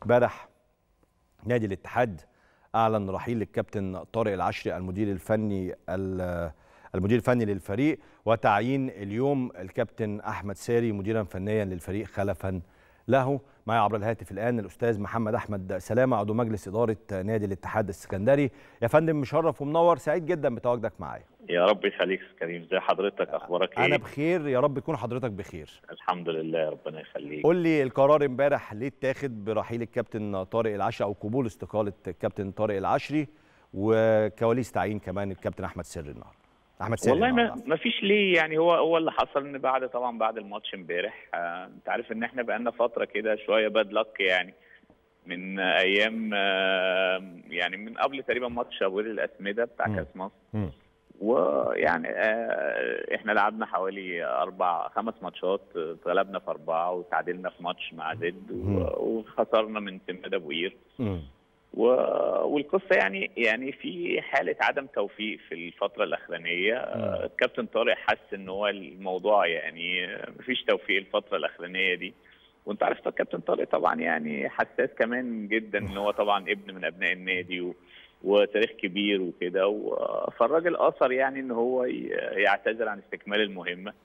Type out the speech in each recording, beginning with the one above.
امبارح نادي الاتحاد اعلن رحيل الكابتن طارق العشري المدير الفني المدير الفني للفريق وتعيين اليوم الكابتن احمد ساري مديرا فنيا للفريق خلفا له معي عبر الهاتف الان الاستاذ محمد احمد سلامه عضو مجلس اداره نادي الاتحاد السكندري يا فندم مشرف ومنور سعيد جدا بتواجدك معايا يا رب يخليك كريم زي حضرتك اخبارك ايه انا بخير يا رب يكون حضرتك بخير الحمد لله ربنا يخليك قول لي القرار امبارح ليه اتاخد برحيل الكابتن طارق العشري او قبول استقاله الكابتن طارق العشري وكواليس تعيين كمان الكابتن احمد سر النهارده احمد ساري والله ما, ما فيش ليه يعني هو هو اللي حصل ان بعد طبعا بعد الماتش امبارح آه انت عارف ان احنا بقالنا فتره كده شويه باد لك يعني من ايام آه يعني من قبل تقريبا ماتش ابو الاسمده بتاع كاس مصر ويعني آه احنا لعبنا حوالي اربع خمس ماتشات اتغلبنا في اربعه وتعادلنا في ماتش مع زد وخسرنا من سماد ابو قير والقصه يعني يعني في حاله عدم توفيق في الفتره الاخرانيه الكابتن طارق حس ان هو الموضوع يعني مفيش توفيق الفتره الاخرانيه دي وانت عارف الكابتن طارق طبعا يعني حساس كمان جدا ان هو طبعا ابن من ابناء النادي و وتاريخ كبير وكده فالراجل اثر يعني ان هو يعتذر عن استكمال المهمه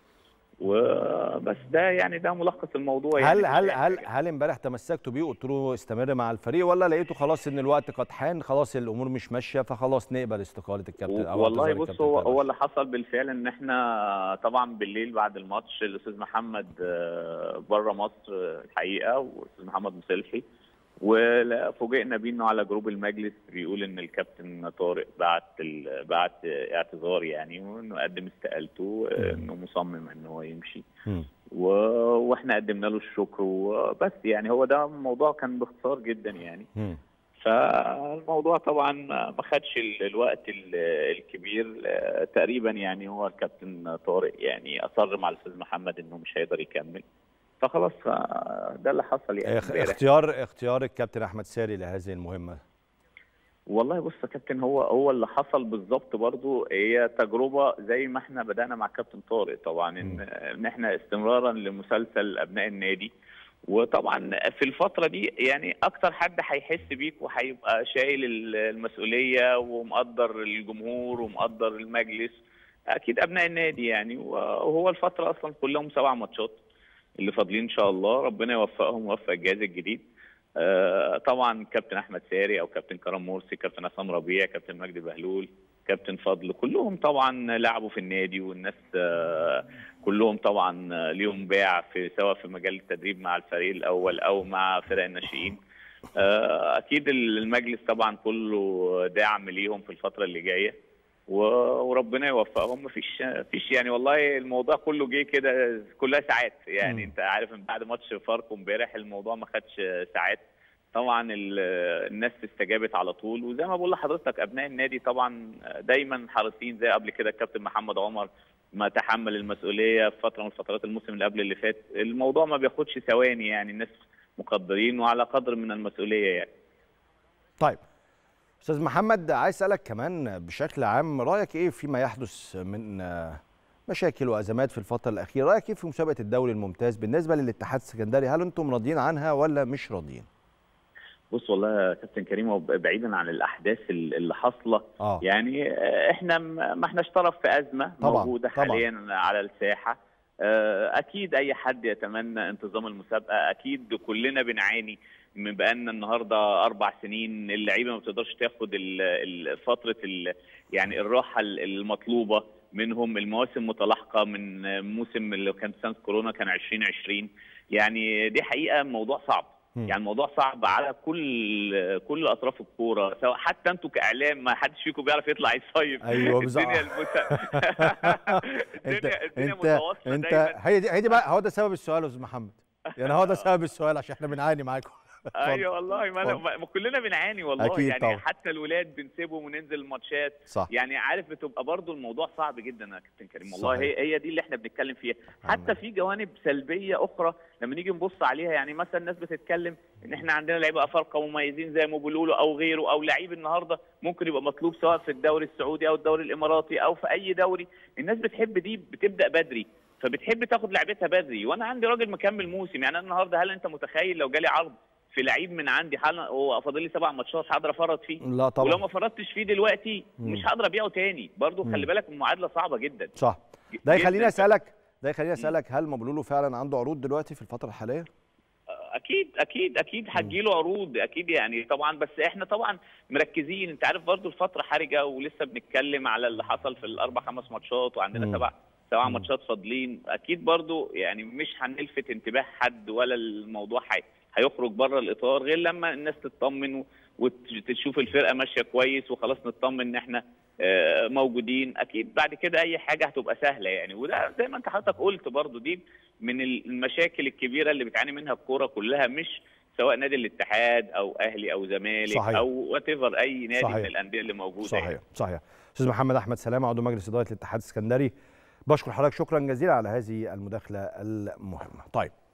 وبس ده يعني ده ملخص الموضوع هل يعني هل هل هل امبارح تمسكتوا بيه وقلت له استمر مع الفريق ولا لقيته خلاص ان الوقت قد حان خلاص الامور مش ماشيه فخلاص نقبل استقاله الكابتن او والله بص هو هو اللي حصل بالفعل ان احنا طبعا بالليل بعد الماتش الاستاذ محمد بره مصر الحقيقه والاستاذ محمد مصلحي وفوجئنا بيه انه على جروب المجلس بيقول ان الكابتن طارق بعت ال... بعت اعتذار يعني وانه قدم استقالته انه مصمم ان هو يمشي و... واحنا قدمنا له الشكر وبس يعني هو ده الموضوع كان باختصار جدا يعني فالموضوع طبعا ما خدش الوقت الكبير تقريبا يعني هو الكابتن طارق يعني اصر مع الاستاذ محمد انه مش هيقدر يكمل فخلاص ده اللي حصل يعني اختيار اختيار الكابتن احمد ساري لهذه المهمه والله بص يا كابتن هو هو اللي حصل بالظبط برضو هي تجربه زي ما احنا بدانا مع كابتن طارق طبعا ان ان احنا استمرارا لمسلسل ابناء النادي وطبعا في الفتره دي يعني اكتر حد هيحس بيك وهيبقى شايل المسؤوليه ومقدر الجمهور ومقدر المجلس اكيد ابناء النادي يعني وهو الفتره اصلا كلهم سبع ماتشات اللي فاضلين ان شاء الله ربنا يوفقهم ويوفق الجهاز الجديد آه طبعا كابتن احمد ساري او كابتن كرم مرسي كابتن عصام ربيع كابتن مجدي بهلول كابتن فضل كلهم طبعا لعبوا في النادي والناس آه كلهم طبعا ليهم باع في سواء في مجال التدريب مع الفريق الاول او مع فرق الناشئين آه اكيد المجلس طبعا كله داعم ليهم في الفتره اللي جايه وربنا يوفقهم مفيش مفيش يعني والله الموضوع كله جه كده كلها ساعات يعني م. انت عارف من بعد ماتش فاركو امبارح الموضوع ما خدش ساعات طبعا الناس استجابت على طول وزي ما بقول لحضرتك ابناء النادي طبعا دايما حريصين زي قبل كده الكابتن محمد عمر ما تحمل المسؤوليه في فتره من فترات الموسم اللي قبل اللي فات الموضوع ما بياخدش ثواني يعني الناس مقدرين وعلى قدر من المسؤوليه يعني طيب استاذ محمد عايز اسالك كمان بشكل عام رايك ايه فيما يحدث من مشاكل وازمات في الفتره الاخيره رايك ايه في مسابقه الدوري الممتاز بالنسبه للاتحاد السكندري هل انتم راضيين عنها ولا مش راضيين بص والله يا كابتن كريم بعيدا عن الاحداث اللي حاصله آه. يعني احنا ما احناش طرف في ازمه طبعًا. موجوده حاليا طبعًا. على الساحه اكيد اي حد يتمنى انتظام المسابقه اكيد كلنا بنعاني من بقالنا النهارده اربع سنين اللعيبه ما بتقدرش تاخد فتره يعني الراحه المطلوبه منهم المواسم متلاحقه من موسم اللي كان سنه كورونا كان 2020 يعني دي حقيقه موضوع صعب يعني الموضوع صعب على كل كل اطراف الكوره سواء حتى انتوا كاعلام ما حدش فيكم بيعرف يطلع يصيف ايوه بالظبط الدنيا المس... الدنيا, الدنيا انت انت هي دي هي دي بقى هو ده سبب السؤال يا استاذ محمد يعني هو ده سبب السؤال عشان احنا بنعاني معاكم ايوه والله ما, ما كلنا بنعاني والله أكيد يعني طبعا. حتى الولاد بنسيبهم وننزل الماتشات صح. يعني عارف بتبقى برضو الموضوع صعب جدا يا كابتن كريم والله صحيح. هي هي دي اللي احنا بنتكلم فيها حتى في جوانب سلبيه اخرى لما نيجي نبص عليها يعني مثلا الناس بتتكلم ان احنا عندنا لعيبه افارقه مميزين زي ما بيقولوا او غيره او لعيب النهارده ممكن يبقى مطلوب سواء في الدوري السعودي او الدوري الاماراتي او في اي دوري الناس بتحب دي بتبدا بدري فبتحب تاخد لعبتها بدري وانا عندي راجل مكمل موسم يعني انا النهارده هل انت متخيل لو جالي عرض في لعيب من عندي حالا هو فاضل لي سبع ماتشات هقدر افرط فيه لا طبعا ولو ما فرطتش فيه دلوقتي مم. مش هقدر ابيعه تاني برضو مم. خلي بالك المعادله صعبه جدا صح ده جداً. يخليني اسالك ده يخليني اسالك هل مبلولو فعلا عنده عروض دلوقتي في الفتره الحاليه اكيد اكيد اكيد هتجيله عروض اكيد يعني طبعا بس احنا طبعا مركزين انت عارف برضو الفتره حرجه ولسه بنتكلم على اللي حصل في الاربع خمس ماتشات وعندنا مم. سبع سبع مم. ماتشات فاضلين اكيد برضو يعني مش هنلفت انتباه حد ولا الموضوع حي هيخرج بره الاطار غير لما الناس تطمن وتشوف الفرقه ماشيه كويس وخلاص نطمن ان احنا آه، موجودين اكيد بعد كده اي حاجه هتبقى سهله يعني وده زي ما انت حضرتك قلت برضو دي من المشاكل الكبيره اللي بتعاني منها الكوره كلها مش سواء نادي الاتحاد او اهلي او زمالك صحيح. او وات ايفر اي نادي صحيح. من الانديه اللي موجوده يعني. صحيح صحيح استاذ محمد احمد سلامه عضو مجلس اداره الاتحاد السكندري بشكر حضرتك شكرا جزيلا على هذه المداخله المهمه طيب